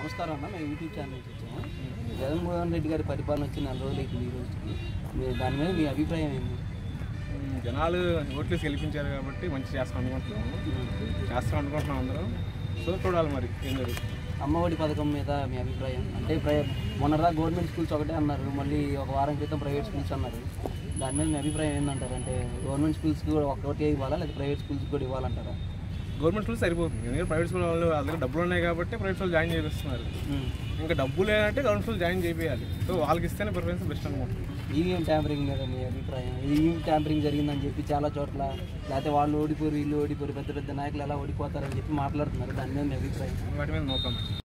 నమస్కారం అన్న మేము యూట్యూబ్ ఛానల్ నుంచి వచ్చాము జగన్మోహన్ రెడ్డి గారి పరిపాలన వచ్చి నెల రోజులు అవుతుంది ఈ రోజుకి మీరు దాని మీద మీ అభిప్రాయం ఏంటి ఉమ్, జనాలు ఓట్లు గెలిపించారు కాబట్టి మంచి చేస్తాం అనుకుంటున్నాము చేస్తాం అనుకుంటున్నాం అందరం సో చూడాలి మరి ఏం జరుగుతుంది అమ్మఒడి పథకం మీద మీ అభిప్రాయం అంటే ప్రై మొన్నదా గవర్నమెంట్ స్కూల్స్ ఒకటే అన్నారు మళ్ళీ ఒక వారం క్రితం ప్రైవేట్ స్కూల్స్ అన్నారు దాని మీద మీ అభిప్రాయం ఏంటంటారు అంటే గవర్నమెంట్ స్కూల్స్కి కూడా ఒక్కటే ఇవ్వాలా లేదా ప్రైవేట్ స్కూల్స్కి కూడా ఇవ్వాలంటారా గవర్నమెంట్ స్కూల్ సరిపోతుంది ఎందుకంటే ప్రైవేట్ స్కూల్ వాళ్ళు వాళ్ళ దగ్గర డబ్బులు ఉన్నాయి కాబట్టి ప్రైవేట్ స్కూల్ జాయిన్ చేపిస్తున్నారు ఉమ్. ఇంకా డబ్బు లేదంటే గవర్నమెంట్ స్కూల్ జాయిన్ చేయాలి సో వాళ్ళకి ఇస్తేనే ప్రిఫరెన్స్ బెస్ట్ అనుకుంటున్నాను ఈవీఎం ట్యాంపరింగ్ మీద మీ అభిప్రాయం ఈవీఎం ట్యాంపరింగ్ జరిగిందని చెప్పి చాలా చోట్ల లేకపోతే వాళ్ళు ఓడిపోరు వీళ్ళు ఓడిపోరు పెద్ద పెద్ద నాయకులు ఎలా ఓడిపోతారని చెప్పి మాట్లాడుతున్నారు దాని మీద మీ అభిప్రాయం వాటి మీద నో కామెంట్